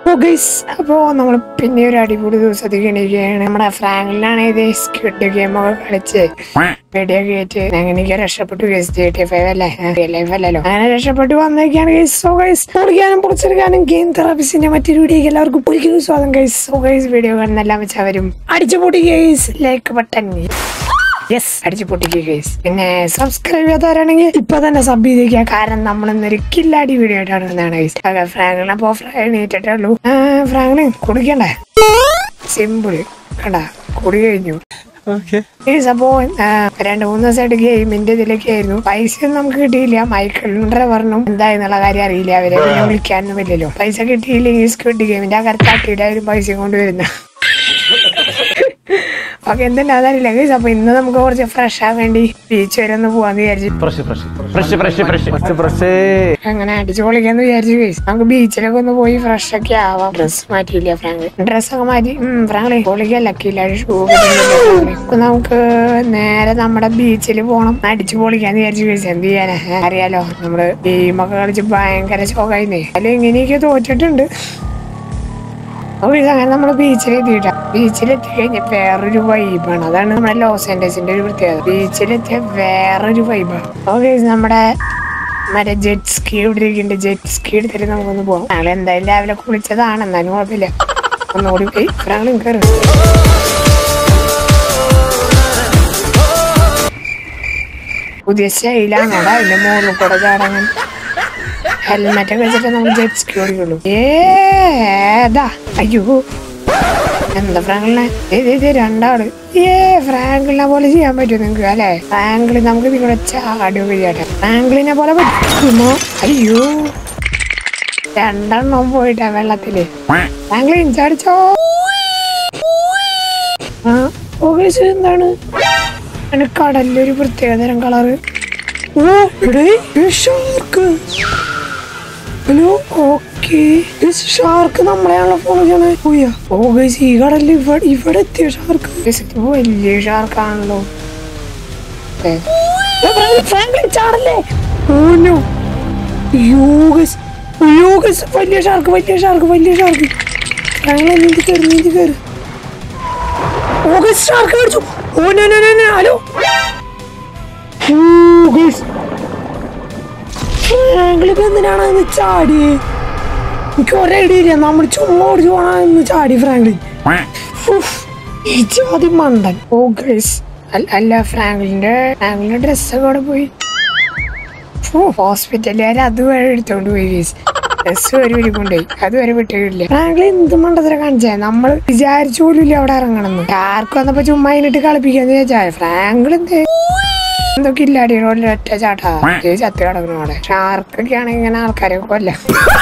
Guys അപ്പോ നമ്മൾ പിന്നെ ഒരു അടിപൊളി ദിവസത്തേക്ക് എണീക്കുകയാണ് നമ്മുടെ ഫ്രാങ്കിലാണ് ഇത് സ്കിഡ് ഗെയിം ഒക്കെ കളിച്ച് വീഡിയോ കയറ്റി അങ്ങനെയൊക്കെ രക്ഷപ്പെട്ടു ഗൈസ് ജി ടി ഫൈവ് അല്ലേ റിയൽ ലൈഫ് അല്ലല്ലോ അങ്ങനെ രക്ഷപ്പെട്ടു വന്നേക്കാണ് ഗൈസ് സോ ഗൈസ് പൊളിക്കാനും പൊളിച്ചെടുക്കാനും ഗെയിം തെറാപ്പിസിന്റെ മറ്റൊരു വീഡിയോ എല്ലാവർക്കും പൊളിക്കുന്നു സ്വാഗതം ഗൈസ് സോ ഗൈസ് വീഡിയോ കാണുന്നെല്ലാം വെച്ചവരും അടിച്ചു പൊട്ടി ഗൈസ് ലൈക്ക് ബട്ടൺ യെസ് അടിച്ചു പൊട്ടിക്കുക ഗൈസ് പിന്നെ സബ്സ്ക്രൈബ് ചെയ്യാത്തവരാണെങ്കിൽ ഇപ്പൊ തന്നെ സബ് ചെയ്തേക്കുക കാരണം നമ്മൾ ഇന്നൊരു കില്ലാടി വീഡിയോ ആയിട്ടാണ് വരുന്നതാണ് ഗൈസ് അതെ ഫ്രാങ്കിളിനെ അപ്പോ ഫ്രൈ ഉള്ളൂ ഫ്രാങ്കിള് കുടിക്കണ്ടേ സിമ്പിൾ കണ്ട കുടി കഴിഞ്ഞു ഗൈസ് അപ്പോ ആ, രണ്ട് മൂന്ന് ദിവസമായിട്ട് ഗെയിമിന്റെ ഇതിലൊക്കെ ആയിരുന്നു പൈസ ഒന്നും നമുക്ക് കിട്ടിയില്ല മൈക്കിളിന്റെ പറഞ്ഞു എന്തായെന്നുള്ള കാര്യം അറിയില്ല അവരെ പിന്നെ വിളിക്കാനൊന്നും ഇല്ലല്ലോ പൈസ കിട്ടിയില്ലെങ്കിൽ സ്ക്വിഡ് ഗെയിമിന്റെ ആ കറക്റ്റാക്കിയിട്ട് അവരും പൈസയും കൊണ്ട് വരുന്ന ഓക്കെ എന്തെല്ലാം അതറിയില്ല ഗൈസ് അപ്പൊ ഇന്ന് നമുക്ക് കുറച്ച് ഫ്രഷ് ആവാൻ വേണ്ടി ബീച്ച് വരെ ഒന്ന് പോവാന്ന് വിചാരിച്ചു അങ്ങനെ അടിച്ചു പൊളിക്കാന്ന് വിചാരിച്ചു ഗൈസ് നമുക്ക് ബീച്ചിലൊക്കെ ഒന്ന് പോയി ഫ്രഷ് ഒക്കെ ആവാം ഡ്രസ് മാറ്റിയില്ല ഫ്രാങ്ക് ഡ്രസ് ഒക്കെ മാറ്റി ഫ്രാങ്കളെ പൊളിക്കല്ല കില്ലാടി ഷൂ നമുക്ക് നേരെ നമ്മുടെ ബീച്ചിൽ പോണം അടിച്ചു പൊളിക്കാന്ന് വിചാരിച്ചു ഗൈസ് എന്ത് ചെയ്യാനാ ഏ, അറിയാലോ നമ്മള് ഗെയിമൊക്കെ കളിച്ച് ഭയങ്കര ശോകായിന്നേ അതിൽ ഇങ്ങനെയൊക്കെ തോറ്റിട്ടുണ്ട് അപ്പൊ ഇത് അങ്ങനെ നമ്മള് ബീച്ചിലെത്തിയിട്ട ബീച്ചിലെത്തി കഴിഞ്ഞ വേറൊരു വൈബാണ് അതാണ് നമ്മുടെ ലോസ് ആൻഡേഴ്സിന്റെ ഒരു പ്രത്യേകത ബീച്ചിലെത്തിയ വേറൊരു വൈബാണ് ഓക്കെ നമ്മുടെ മറ്റേ ജെറ്റ് സ്കീ ഇവിടെ ഇരിക്കുന്നുണ്ട് ജെറ്റ് സ്കീ എടുത്തിട്ട് നമുക്കൊന്ന് പോകാം ഞങ്ങൾ എന്തായാലും രാവിലെ കുളിച്ചതാണ് എന്നാലും കുഴപ്പമില്ല ഒന്നുകൂടി പോയി ഒരാളും കയറും പുതിയ സ്റ്റൈലാണോടാ അതിന്റെ മുകളിൽ കൂടെ ചാടാൻ ഹെൽമെറ്റ് ഒക്കെ വെച്ചിട്ട് നമ്മൾ ജെറ്റ് സ്കീ ഓടിക്കുള്ളൂ ഏതാ അയ്യോ എന്താ ഫ്രാങ്കിളിനെ ഇത് രണ്ടാള് ഏ ഫ്രാങ്കിളിനെ പോലെ ചെയ്യാൻ പറ്റുമോ നിങ്ങക്ക് അല്ലെ ഫ്രാങ്കിളി നമുക്ക് നിങ്ങളുടെ ചാടുക ചെയ്യട്ടെ ഫ്രാങ്കിളിനെ പോലെ പറ്റുമോ അയ്യോ രണ്ടെണ്ണം പോയിട്ടാ വെള്ളത്തില് ഫ്രാങ്കിളിൻ ചാടിച്ചോ ആ ഓഗസ്റ്റ് എന്താണ് അതിന് കടലിലൊരു പ്രത്യേകതരം കളറ് ഓ ഇവിടെ ഷാർക്ക് ഹലോ ഓക്കെ ഷാർക്ക് നമ്മളെയാണല്ലോ ഫോളോ ചെയ്യണേ പോയാ ഓ ഗൈസ് ഈ കടലിൽ ഇവിടെ ഇവിടെ എത്തിയ ഷാർക്ക് Guys, ഇത് വലിയ ഷാർക്കാണല്ലോ ഏ. ഏ, ഫ്രാങ്ക്ലിൻ, ഫ്രാങ്ക്ലിൻ ചാടല്ലേ ഓ നോ യോഗസ് യോഗസ് വലിയ ഷാർക്ക് വലിയ ഷാർക്ക് വലിയ ഷാർക്ക് ഫ്രാങ്ക്ലിൻ നീന്തി കയറി നീന്തി കയറി ഓഗസ്റ്റ് ഷാർക്ക് കടിച്ചു oh no no no no hello oh guys ഫ്രാങ്ക്ലിക്ക് എന്തിനാണ് അതിന് ചാടി എനിക്ക് ഒരേ ഐഡിയ നമ്മൾ ചുമ്മാ ഓടിച്ചു പോണെന്ന് ചാടി ഫ്രാങ്ക്ലിൻ ഉഫ്, ഈ ജാതി മണ്ടൻ ഓ ഗൈസ് അല്ല ഫ്രാങ്ക്ലിന്റെ ഫ്രാങ്ക്ലിന്റെ ഡ്രസ്സൊക്കെ അവിടെ പോയി ഹോസ്പിറ്റലുകാർ അത് വരെ എടുത്തോണ്ട് പോയി ഗൈസ് ഡ്രസ് വരെ ഒരു കൊണ്ടുപോയി അത് വരെ വിട്ടിട്ടില്ല ഫ്രാങ്ക്ലിൻ എന്ത് മണ്ടത്തിനെ കാണിച്ചേ നമ്മൾ വിചാരിച്ചു പോലും ഇല്ല അവിടെ ഇറങ്ങണമെന്ന് ആർക്കും വന്നപ്പോ ചുമ്മാ അതിനിട്ട് കളിപ്പിക്കാന്ന് വിചാരിച്ചാ ഫ്രാങ്ക്ലിൻ ദേ എന്തൊക്കെ ഇല്ലാടി റോഡിൽ ഒറ്റ ചാട്ടാ ഈ ചത്ത് കിടക്കണ അവിടെ ഷാർക്കൊക്കെ ആണെങ്കിൽ ഇങ്ങനെ ആൾക്കാരെ കൊല്ല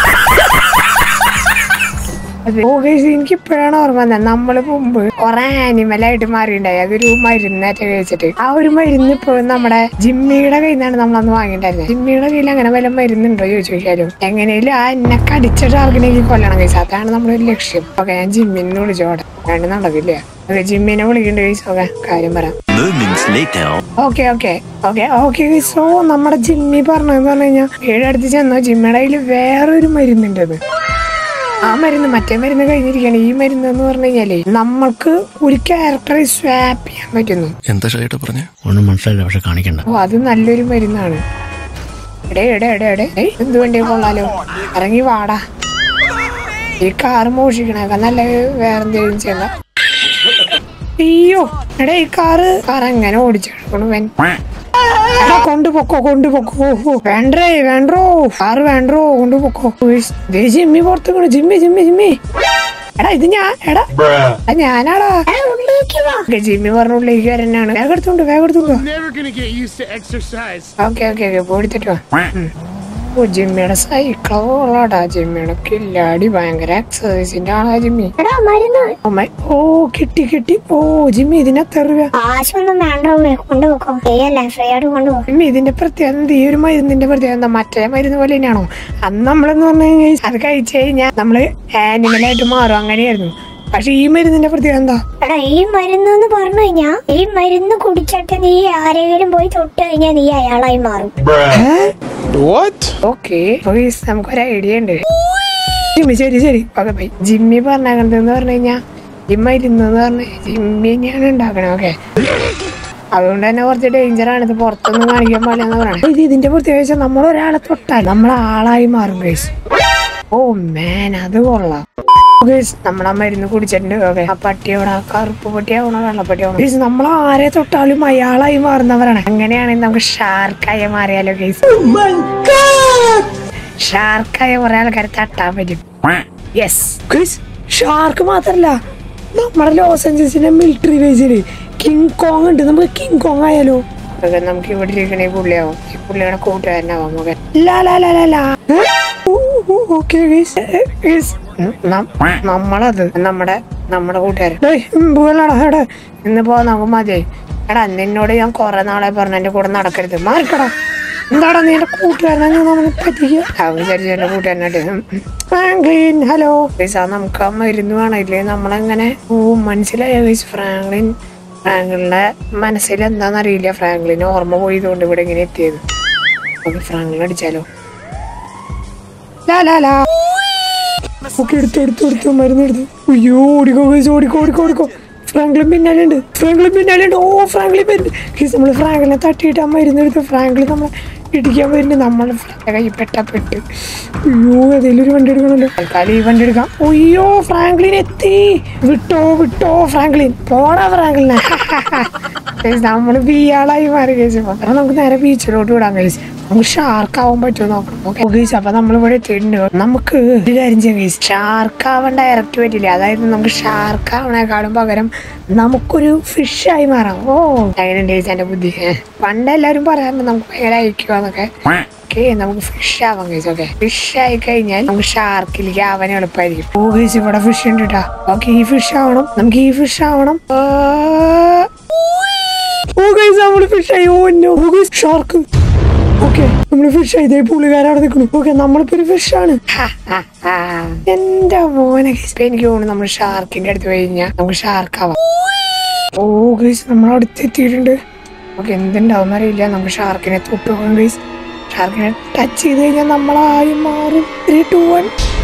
എനിക്ക് ഇപ്പോഴാണ് ഓർമ്മ വന്നത് നമ്മള് മുമ്പ് കൊറേ ആനിമലായിട്ട് മാറിയിട്ടുണ്ടായി അതൊരു മരുന്നേറ്റ കഴിച്ചിട്ട് ആ ഒരു മരുന്ന് ഇപ്പോഴും നമ്മുടെ ജിമ്മിയുടെ കയ്യിൽ നിന്നാണ് നമ്മളന്ന് വാങ്ങിയിട്ടുണ്ടായിരുന്നത് ജിമ്മിയുടെ കയ്യിൽ അങ്ങനെ വല്ല മരുന്നുണ്ടോ ചോദിച്ചു നോക്കിയാലും എങ്ങനെയും ആ എന്നെ കടിച്ചിട്ട് ആർക്കിനെങ്കിൽ കൊല്ലണം കഴിച്ചു അതാണ് നമ്മുടെ ഒരു ലക്ഷ്യം ഓക്കെ ഞാൻ ജിമ്മിന്ന് വിളിച്ചോട്ടെ വേണ്ട നടക്കില്ല ഓക്കെ ജിമ്മിനെ വിളിക്കണ്ട കഴിച്ചു ഓക്കെ കാര്യം പറയാം Moments later. Okay okay okay okay so നമ്മുടെ ജിമ്മി പറഞ്ഞതെന്ന് പറഞ്ഞു കഴിഞ്ഞാൽ വീടടുത്ത് ചെന്നോ ജിമ്മിയുടെ കയ്യിൽ വേറൊരു മരുന്നുണ്ടെന്ന് ആ മരുന്ന് മറ്റേ മരുന്ന് കഴിഞ്ഞിരിക്കുകയാണ് ഈ മരുന്ന് എന്ന് പറഞ്ഞു കഴിഞ്ഞാലേ നമ്മൾക്ക് ഒരു ക്യാരക്ടറെ സ്വാപ്പ് ചെയ്യാൻ പറ്റുന്നു എന്താ ഷൈട്ട് പറഞ്ഞേ ഒന്നും മനസ്സിലായില്ല പക്ഷെ കാണിക്കണ്ട ഓ അത് നല്ലൊരു മരുന്നാണ് എടേ എടേ എടേ എടേ ഏയ് എന്ത് വണ്ടിയെ കൊള്ളാലോ ഇറങ്ങി വാടാ ഈ കാറ് മോഷിക്കണേക്കാ നല്ല വേറെന്തെങ്കിലും ചെയ്യണ്ട അയ്യോ എടാ ഈ കാറ് കാർ എങ്ങനെ ഓടിച്ചെടുക്കണു വൻ എടാ കൊണ്ടുപൊക്കോ കൊണ്ടുപൊക്കോ ഓ, വേണ്ടേ വേണ്ടോ കാറ് വേണ്ടോ കൊണ്ടുപൊക്കോ ഉയ്സ്, ദേ ജിമ്മി പുറത്ത് വീണു ജിമ്മി ജിമ്മി ജിമ്മി എടാ ഇത് ഞാൻ എടാ എടാ, ഞാനാടാ ഓക്കേ, ജിമ്മി പറഞ്ഞ ഉള്ളിലേക്ക് വരാനാണ് വേഗം എടുത്തോണ്ട് വേഗം എടുത്തോണ്ട് വാ. never gonna get used to exercise. Okay okay okay പോടിത്തിട്ട് വാ ഉം. ഓ ജിമ്മിയുടെ സൈക്കിളോ ഉള്ളാടാ ജിമ്മിയുടെ കില്ലാടി ഭയങ്കര എക്സസൈസിന്റെ ആളാ ജിമ്മി എടാ മരുന്ന് ഓ മൈ ഓ കിട്ടി കിട്ടി ഓ ജിമ്മി ഇതിനെത്ര രൂപ കാശൊന്നും വേണ്ട ഉമ്മേ, കൊണ്ടുപോക്കോ ഫ്രീ അല്ലേ ഫ്രീ ആയിട്ട് കൊണ്ടുപോകും ജിമ്മി ഇതിന്റെ പ്രത്യേകത എന്താ? ഈ ഒരു മരുന്നിന്റെ പ്രത്യേകത എന്താ മറ്റേ മരുന്ന് പോലെ തന്നെയാണോ അന്ന് നമ്മളെന്ന് പറഞ്ഞു കഴിഞ്ഞാൽ അത് കഴിച്ചു കഴിഞ്ഞാൽ നമ്മള് ആനിമലായിട്ട് മാറും അങ്ങനെയായിരുന്നു പക്ഷെ ഈ മരുന്നിന്റെ പ്രത്യേകത എന്താ എടാ ഈ മരുന്ന് എന്ന് പറഞ്ഞു കഴിഞ്ഞാ ഈ മരുന്ന് കുടിച്ചിട്ട് നീ ആരെങ്കിലും പോയി തൊട്ട് കഴിഞ്ഞാ നീ അയാളായി മാറും What? ഓക്കെ നമുക്കൊരു ഐഡിയ ഉണ്ട് ജിമ്മി ശരി ശരി ഓക്കെ ബൈ ജിമ്മി പറഞ്ഞേക്കണതെന്ന് പറഞ്ഞു കഴിഞ്ഞാൽ ജിമ്മ ഇരുന്നെന്ന് പറഞ്ഞ ജിമ്മി തന്നെയാണ് ഉണ്ടാക്കണേ ഓക്കെ അതുകൊണ്ട് തന്നെ കുറച്ച് ഡേഞ്ചർ ആണ് ഇത് പുറത്തൊന്നും കാണിക്കാൻ പാടില്ലെന്ന് പറയണേ ഇത് ഇതിന്റെ പ്രത്യേകിച്ച് നമ്മൾ ഒരാളെ തൊട്ടാൽ നമ്മൾ ആളായി മാറും ഗൈസ് ഓ മേൻ അത് കൊള്ളാം ഗൈസ് നമ്മളാ മരുന്ന് കുടിച്ചിട്ടുണ്ട് ഓക്കെ ആ പട്ടി അവിടെ ആ കറുപ്പ് പട്ടിയാവണോ വെള്ളപ്പട്ടിയാവണോ ഗൈസ് നമ്മൾ ആരെ തൊട്ടാലും അയാളായി മാറുന്നവരാണ് അങ്ങനെയാണെങ്കിൽ നമുക്ക് ഷാർക്കായി മാറിയാലോ ഗൈസ് ഷാർക്കായ കുറെ ആൾക്കാരെ തട്ടാൻ പറ്റും യെസ് ഗൈസ് ഷാർക്ക് മാത്രല്ല നമ്മുടെ ലോസ് ഏഞ്ചൽസിന്റെ മിലിറ്ററി ബേസില് കിങ് കോങ് ഉണ്ട് നമുക്ക് കിങ് കോങ് ആയാലോ അതൊക്കെ നമുക്ക് ഇവിടെ ഇരിക്കണ ഈ പുള്ളിയാവും ഈ പുള്ളിയുടെ കൂട്ടുകാരനാവാം നമുക്ക് ലാ ലാ ലാ ലാ ലാ ഓക്കെ നമ്മളത് നമ്മുടെ നമ്മുടെ കൂട്ടുകാരൻ ഡേയ്, ഉം, പോകലടാ എടാ ഇന്നിപ്പോ നമുക്ക് മതി എടാ നിന്നോട് ഞാൻ കൊറേ നാളെ പറഞ്ഞു എന്റെ കൂടെ നടക്കരുത് മാറിക്കടാ എന്താടാ നീ എന്റെ കൂട്ടുകാരനെ നീ നമ്മളെ പറ്റിക്കുക അവൻ വിചാരിച്ചു എന്റെ കൂട്ടുകാരനായിട്ട് ഫ്രാങ്ക്ലിൻ ഹലോ ആ നമുക്ക് ആ മരുന്ന് വേണമില്ലേ നമ്മളെങ്ങനെ ഓ മനസ്സിലായ ഗൈസ് ഫ്രാങ്ക്ലിൻ ഫ്രാങ്ക്ലിന്റെ മനസ്സിൽ എന്താണെന്നറിയില്ല ഫ്രാങ്ക്ലിന് ഓർമ്മ പോയതുകൊണ്ട് ഇവിടെ ഇങ്ങനെ എത്തിയത് നമുക്ക് ഫ്രാങ്ക്ലിൻ അടിച്ചാലോ ലാ ലാ ലാ ഓക്കെ എടുത്തു എടുത്തു എടുത്തു മരുന്ന് എടുത്തു അയ്യോ ഓടിക്കോ ഗൈസ് ഓടിക്കോ ഓടിക്കോ ഓടിക്കോ ഫ്രാങ്ക്ലിൻ പിന്നാലുണ്ട് ഫ്രാങ്ക്ലിൻ പിന്നാലുണ്ട് ഓ ഫ്രാങ്ക്ലിൻ വരുന്നുണ്ട് ഗൈസ് നമ്മൾ ഫ്രാങ്ക്ലിനെ തട്ടിയിട്ട് ആ മരുന്ന് എടുത്ത് ഫ്രാങ്ക്ലിൻ നമ്മളെ ഇടിക്കാൻ വരുന്നുണ്ട് നമ്മൾ കൈ പെട്ട പെട്ട് അയ്യോ ഏതെങ്കിലും ഒരു വണ്ടി എടുക്കണല്ലോ തൽക്കാലം ഈ വണ്ടി എടുക്കാം അയ്യോ ഫ്രാങ്ക്ലിൻ എത്തി വിട്ടോ വിട്ടോ ഫ്രാങ്ക്ലിൻ പോടാ ഫ്രാങ്ക്ലിനെ നമ്മൾ ബിയാളായി മാറി കേസ് അപ്പൊ നമുക്ക് നേരെ ബീച്ചിലോട്ട് വിടാം കേസ് നമുക്ക് ഷാർക്ക് ആവാൻ പറ്റുമോ നോക്കണം ഓക്കെ ഗൈസ് അപ്പൊ നമ്മളിവിടെ എത്തിയിട്ടുണ്ട് നമുക്ക് ഒരു കാര്യം ചെയ്യാം ഗൈസ് ഷാർക്ക് ആവാൻ ഡയറക്റ്റ് പറ്റില്ല അതായത് നമുക്ക് ഷാർക്ക് ആവണേക്കാളും പകരം നമുക്കൊരു ഫിഷ് ആയി മാറാം ഓ അങ്ങനെയുണ്ട് ഗൈസ് എന്റെ ബുദ്ധി ഏ. പണ്ട് എല്ലാവരും പറയാറുണ്ട് നമുക്ക് ഭയങ്കര അയക്കുവാന്നൊക്കെ ഓക്കെ നമുക്ക് ഫിഷ് ആവാം ഗൈസ് ഓക്കെ ഫിഷ് ആയി കഴിഞ്ഞാൽ നമുക്ക് ഷാർക്കിലേക്ക് ആവാൻ എളുപ്പമായിരിക്കും ഓ ഗൈസ് ഇവിടെ ഫിഷ് ഉണ്ട് കേട്ടോ ഓക്കെ ഈ ഫിഷ് ആവണം നമുക്ക് ഈ ഫിഷ് ആവണം ആ. ഓ ഗൈസ് നമ്മള് ഫിഷ് ആയി oh no oh guys shark okay നമ്മള് ഫിഷ് ആയി ഇതേ പുള്ളിക്കാരവിടെ നിൽക്കുന്നു ഓക്കെ നമ്മളിപ്പോ ഒരു ഫിഷ് ആണ് എന്റെ മോനെ guys. ഇപ്പൊ എനിക്ക് തോന്നുന്നു നമ്മൾ ഷാർക്കിന്റെ അടുത്ത് പോയി കഴിഞ്ഞാൽ നമുക്ക് ഷാർക്ക് ആവാം ഓ ഗൈസ് നമ്മൾ അടുത്ത് എത്തിയിട്ടുണ്ട് ഓക്കെ എന്തുണ്ടാവും അറിയില്ല നമുക്ക് ഷാർക്കിനെ തൊട്ട് പോകാം ഗൈസ് ഷാർക്കിനെ ടച്ച് ചെയ്ത് കഴിഞ്ഞാൽ നമ്മളായി മാറും three two one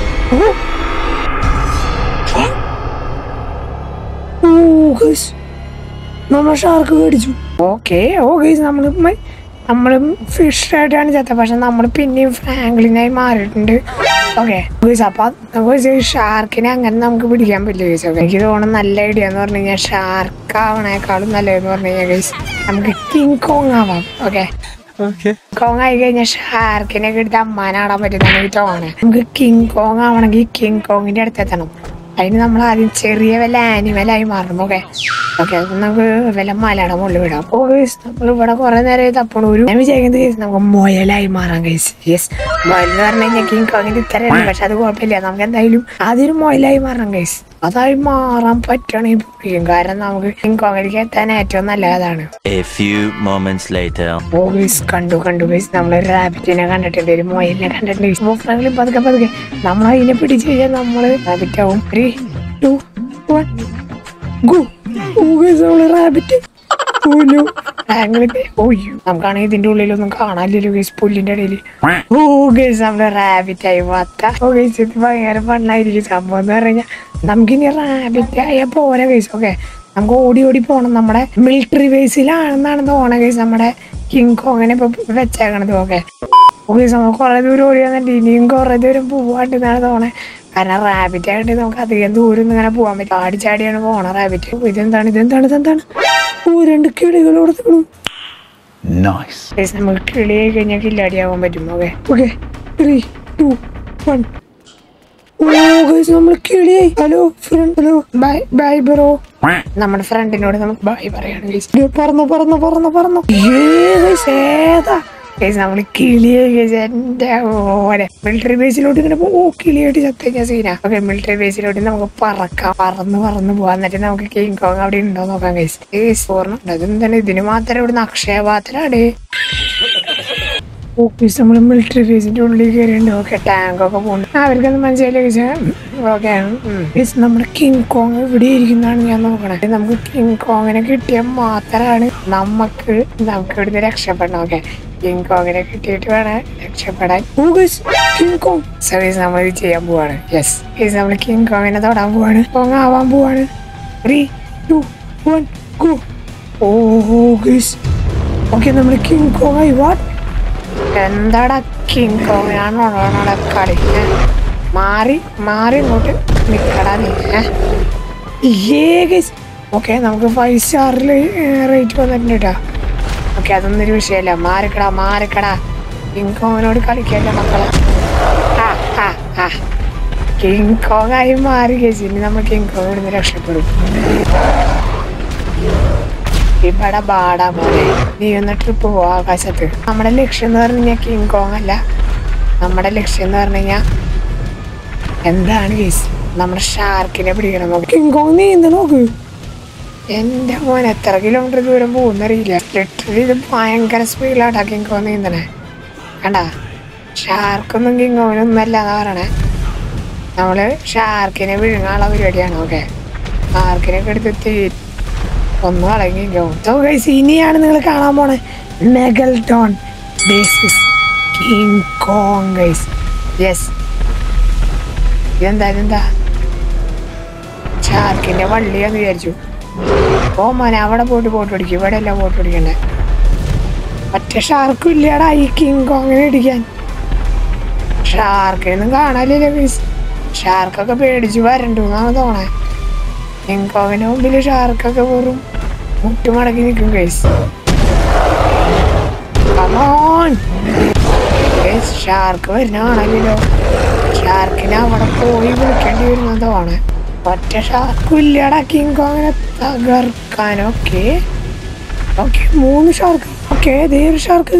oh guys നമ്മൾ ഷാർക്ക് മേടിച്ചു ഓക്കെ ഓ ഗൈസ് നമ്മൾ നമ്മളും ഫിഷ് ആയിട്ടാണ് ചത്ത പക്ഷെ നമ്മൾ പിന്നെയും ഫ്രാങ്ക്ലിനായി മാറിയിട്ടുണ്ട് ഓക്കെ ഗൈസ് അപ്പൊ നമുക്ക് ഷാർക്കിനെ അങ്ങനെ നമുക്ക് പിടിക്കാൻ പറ്റില്ല ഗൈസ് ഓക്കെ എനിക്ക് തോന്നുന്നു നല്ല ഐഡിയ എന്ന് പറഞ്ഞു കഴിഞ്ഞാൽ ഷാർക്ക് ആവണേക്കാളും നല്ലതെന്ന് പറഞ്ഞു കഴിഞ്ഞാൽ ഗൈസ് നമുക്ക് കിങ് കോങ് ആവാം ഓക്കെ കോങ് ആയി കഴിഞ്ഞാൽ ഷാർക്കിനെ എടുത്ത് അമ്മാനാടാൻ പറ്റുന്ന എനിക്ക് തോന്നണേ നമുക്ക് കിങ് കോങ് ആവണമെങ്കിൽ കിങ് കോങ്ങിന്റെ അടുത്ത് എത്തണം അതിന് നമ്മൾ ആദ്യം ചെറിയ വല്ല ആനിമലായി മാറണം ഓക്കെ ഓക്കെ നമുക്ക് വല്ല മലയുടെ മുകളിൽ വിടാം അപ്പോ നമ്മൾ ഇവിടെ കുറെ നേരം തപ്പണ ഒരു ഞാൻ വിചാരിക്കുന്നത് കേസ് നമുക്ക് മുയലായി മാറാം കേസ് യെസ് മുയൽ എന്ന് പറഞ്ഞു കഴിഞ്ഞാൽ കിങ് കോങ്ങിന്റെ ഇത്തരമാണ് പക്ഷെ അത് കുഴപ്പമില്ല നമുക്ക് എന്തായാലും ആദ്യം മുയലായി മാറണം കേസ് അതായി മാറാൻ പറ്റുകയാണെങ്കിൽ പൊളിക്കും കാരണം നമുക്ക് കിങ് കോങ്ങിലേക്ക് എത്താൻ ഏറ്റവും നല്ലതാണ് A few moments later. Oh guys കണ്ടു കണ്ടു ഗൈസ് നമ്മൾ റാബിറ്റിനെ കണ്ടിട്ടുണ്ട് ഒരു മൊയിലിനെ കണ്ടിട്ടുണ്ട് ഫ്രാങ്ക്ലിൻ പതുക്കെ പതുക്കെ നമ്മൾ അതിനെ പിടിച്ചു കഴിഞ്ഞാൽ നമ്മള് റാബിറ്റ് ആവും three two one go oh guys നമ്മള് റാബിറ്റ് ഓനു ഫ്രാങ്ക്ലിൻ ഓയ്യോ നമുക്കാണെങ്കിൽ ഇതിന്റെ ഉള്ളിലൊന്നും കാണാനില്ലല്ലോ ഗൈസ് പുല്ലിന്റെ ഇടയിൽ ഓ ഗൈസ് നമ്മള് റാബിറ്റ് ആയി വത്ത ഓ ഗൈസ് ഇത് ഭയങ്കര ഫണ്ണായിരിക്കും സംഭവം എന്ന് പറഞ്ഞാൽ നമുക്കിനി റാബിറ്റ് ആയാൽ പോരാ ഗൈസ് ഓക്കെ നമുക്ക് ഓടി ഓടി പോണം നമ്മുടെ മിലിറ്ററി ബേസിലാണെന്നാണ് തോന്നണ കേസ് നമ്മുടെ കിങ് കോങ്ങിനെ ഇപ്പൊ വെച്ചേക്കണത് ഓക്കെ ഓക്കെ നമ്മൾ കുറെ ദൂരം ഓടി വന്നിട്ട് ഇനിയും കുറെ ദൂരം പോവാണ്ടെന്നാണ് തോന്നണേ കാരണം റാബിറ്റ് ആയിട്ട് നമുക്ക് അധികം ദൂരം ഒന്നും ഇങ്ങനെ പോകാൻ പറ്റും ആടി ചാടിയാണ് പോണ റാബിറ്റ് ഇതെന്താണ് ഇതെന്താണ് ഇതെന്താണ് ഓ രണ്ട് കിളികൾ കൊടുത്തു Nice. നമുക്ക് കിളിയായി കഴിഞ്ഞാൽ കില്ലാടിയാവാൻ പറ്റും okay okay three two one oh guys നമ്മൾ കിളിയായി hello friend hello bye bye bro നമ്മുടെ ഫ്രണ്ടിനോട് നമുക്ക് ബൈ പറയാണ് ഗൈസ് പറന്നു പറന്നു പറന്നു പറന്നു ഏതാ ഗൈസ് നമ്മൾ കിളിയായി ഗൈസ് എന്റെ ഓരെ മിലിറ്ററി ബേസിലോട്ട് ഇങ്ങനെ പോ- ഓ കിളിയായിട്ട് ചത്ത കഴിഞ്ഞാൽ സീനാ ഓക്കെ മിലിറ്ററി ബേസിലോട്ട് നമുക്ക് പറക്കാം പറന്ന് പറന്ന് പോവാൻ എന്നിട്ട് നമുക്ക് കിങ് കോങ് അവിടെ ഉണ്ടോ നോക്കാം ഗൈസ് ഗൈസ് ഓർമ്മ അതെന്താണ് ഇതിന് മാത്രം ഇവിടുന്ന് അക്ഷയപാത്രമാണ് ഓഫീസ് നമ്മൾ മിലിറ്ററി ബേസിന്റെ ഉള്ളിൽ കയറിയുണ്ട് ഓക്കെ ടാങ്ക് ഒക്കെ പോകുന്നുണ്ട് അവർക്കൊന്നും മനസ്സിലായി ഓക്കെ നമ്മുടെ കിങ് കോങ് ഇവിടെ ഇരിക്കുന്നതാണ് ഞാൻ നോക്കണേ നമുക്ക് കിങ് കോങ്ങിനെ കിട്ടിയാൽ മാത്രമാണ് നമുക്ക് നമുക്ക് ഇവിടുന്ന് രക്ഷപ്പെടണം ഓക്കെ കിങ് കോങ്ങിനെ കിട്ടിയിട്ട് വേണം രക്ഷപ്പെടാൻ കിങ് കോങ് സർവീസ് നമ്മൾ ഇത് ചെയ്യാൻ പോവാണ് യെസ് ഗൈസ് നമ്മൾ കിങ് കോങ്ങിനെ തൊടാൻ പോവാണ് കോങ് ആവാൻ പോവാണ് three two one go oh guys okay നമ്മൾ കിങ് കോങ് ആയി വാട്ട് എന്താടാ കിങ് കോങ്ങിനാണോ കളി ഏ? മാറി മാറി ഇങ്ങോട്ട് നിക്കടാ നീ ഓക്കെ നമുക്ക് ഫൈവ് സ്റ്റാറിൽ റേറ്റ് വന്നിട്ടുണ്ട് കേട്ടോ ഓക്കെ അതൊന്നും ഒരു വിഷയമല്ല മാറിക്കടാ മാറിക്കടാ കിങ് കോങ്ങിനോട് കളിക്കല്ല മക്കളെ ആ ആ ആ കിങ് കോങ് ആയി മാറി കേസ് ഇനി നമ്മൾ കിങ് കോങ് ഇവിടുന്ന് രക്ഷപ്പെടും ഇവിടെ ബാടാ പോലെ നീ ഒന്ന് ട്രിപ്പ് പോവാ ആകാശത്ത് നമ്മുടെ ലക്ഷ്യം എന്ന് പറഞ്ഞു കഴിഞ്ഞാൽ കിങ് കോങ് അല്ല നമ്മുടെ ലക്ഷ്യം എന്ന് പറഞ്ഞു കഴിഞ്ഞാൽ എന്താണ് കേസ് നമ്മുടെ ഷാർക്കിനെ പിടിക്കണം നമുക്ക് കിങ് കോങ് നീന്ത നോക്ക് എന്റെ മോൻ എത്ര കിലോമീറ്റർ ദൂരം പോകുന്നറിയില്ല ലിറ്ററലി ഇത് ഭയങ്കര സ്പീഡിലാട്ടാ കിങ് കോങ് നീന്തണേ കണ്ടാ ഷാർക്കൊന്നും കിങ് കോങ്ങിനൊന്നും അല്ല എന്നാ പറയണേ നമ്മള് ഷാർക്കിനെ വിഴുങ്ങാനുള്ള പരിപാടിയാണ് ഓക്കെ ഷാർക്കിനെ ഒക്കെ എടുത്ത് തീ ഒന്ന് അടങ്ങിക്കോ സോ ഗൈസ് ഇനിയാണ് നിങ്ങൾ കാണാൻ പോണേ മെഗൽടോൺ ബേസിസ് കിങ് കോങ് ഗൈസ് യെസ് ഇതെന്താ ഇതെന്താ ഷാർക്കിന്റെ വള്ളിയാന്ന് വിചാരിച്ചു ഓ മോനെ അവിടെ പോയിട്ട് പോട്ട് പിടിക്കും ഇവിടെ അല്ല പോട്ട് പിടിക്കണ്ടേ മറ്റേ ഷാർക്കും ഇല്ലടാ ഈ കിങ് കോങ്ങിനെ ഇടിക്കാൻ ഷാർക്കിനൊന്നും കാണാനില്ല ഗൈസ് ഷാർക്കൊക്കെ പേടിച്ച് വരണ്ടു എന്നാണ് തോന്നേ കിങ് കോങ്ങിന്റെ മുമ്പിൽ ഷാർക്കൊക്കെ വെറും മുട്ടുമടക്കി നിൽക്കും ഗൈസ് കമോൺ ഷാർക്ക് വരുന്നാണല്ലോ ഷാർക്കിനെ അവിടെ പോയി വിളിക്കേണ്ടി വരുന്നതാണ് ഒറ്റ ഷാർക്കും ഇല്ലടാ കിങ് കോങ്ങിനെ തകർക്കാനൊക്കെ ഓക്കെ മൂന്ന് ഷാർക്ക് ഓക്കെ ഇതേ ഒരു ഷാർക്ക്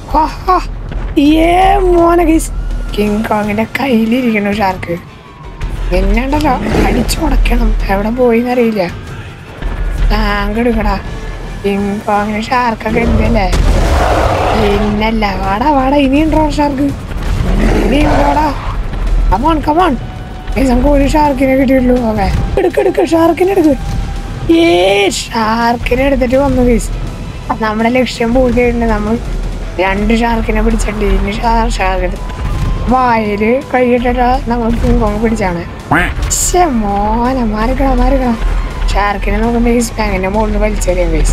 ഏ മോനെ ഗൈസ് കിങ് കോങ്ങിന്റെ കയ്യിലിരിക്കണു ഷാർക്ക് പിന്നെണ്ടല്ലോ അടിച്ചുടക്കണം എവിടെ പോയി എന്നറിയില്ല ടാങ്ക് എടുക്കടാ കിങ് കോങ്ങിന് ഷാർക്കൊക്കെ ഉണ്ടല്ലേ പിന്നല്ല വാടാ വാടാ ഇനിയുണ്ടോ ഷാർക്ക് ഇനിയുണ്ടോടാ കമോൺ കമോൺ നമുക്ക് ഒരു ഷാർക്കിനെ കിട്ടിയുള്ളൂ ഓക്കെ എടുക്ക് എടുക്ക് ഷാർക്കിനെ എടുക്ക് ഏ ഷാർക്കിനെ എടുത്തിട്ട് വന്നു ഗീസ് നമ്മുടെ ലക്ഷ്യം പൂർത്തിയായിട്ടുണ്ട് നമ്മൾ രണ്ട് ഷാർക്കിനെ പിടിച്ചിട്ടുണ്ട് ഇനി ഷാർ ഷാർക്ക് വായില് കൈയിട്ടിട്ട് നമ്മൾ കിങ്കോങ് പിടിച്ചാണ് ശ്ശെ, മോനെ മാറിക്കണ മാറിക്കണ ഷാർക്കിനെ നമുക്ക് ബേസ് ബാങ്കിന്റെ മുകളിൽ വലിച്ചെറിയാം ബേസ്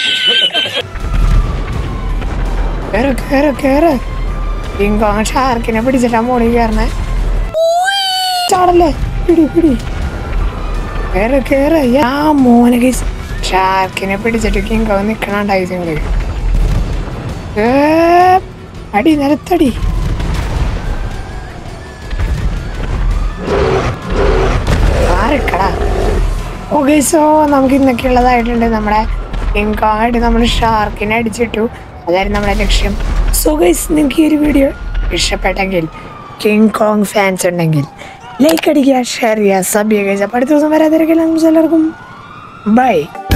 കേറ് കേറ് കേറ് കിങ്കോങ് ഷാർക്കിനെ പിടിച്ചിട്ടാ മുകളിൽ കയറണേ ചാടല്ലേ പിടി പിടി കേറ് കേറ് ആ മോനെ ഗൈസ് ഷാർക്കിനെ പിടിച്ചിട്ട് കിങ്കോങ് നിക്കണുണ്ടായി നിങ്ങള് ഏ, അടി നിലത്തടി മാറിക്കടാ ഓക്കെ സോ നമുക്ക് ഇന്നൊക്കെ ഉള്ളതായിട്ടുണ്ട് നമ്മുടെ കിങ്കോങ്ങായിട്ട് നമ്മൾ ഷാർക്കിനെ അടിച്ചിട്ടു അതായിരുന്നു നമ്മുടെ ലക്ഷ്യം സോ ഗൈസ് നിങ്ങൾക്ക് ഈ ഒരു വീഡിയോ ഇഷ്ടപ്പെട്ടെങ്കിൽ കിങ് കോങ് ഫാൻസ് ഉണ്ടെങ്കിൽ ലൈക്ക് അടിക്കുക ഷെയർ ചെയ്യുക സബ് ചെയ്യുക ഗൈസ് അപ്പോൾ അടുത്ത ദിവസം വരാതിരിക്കില്ല എല്ലാവർക്കും ബൈ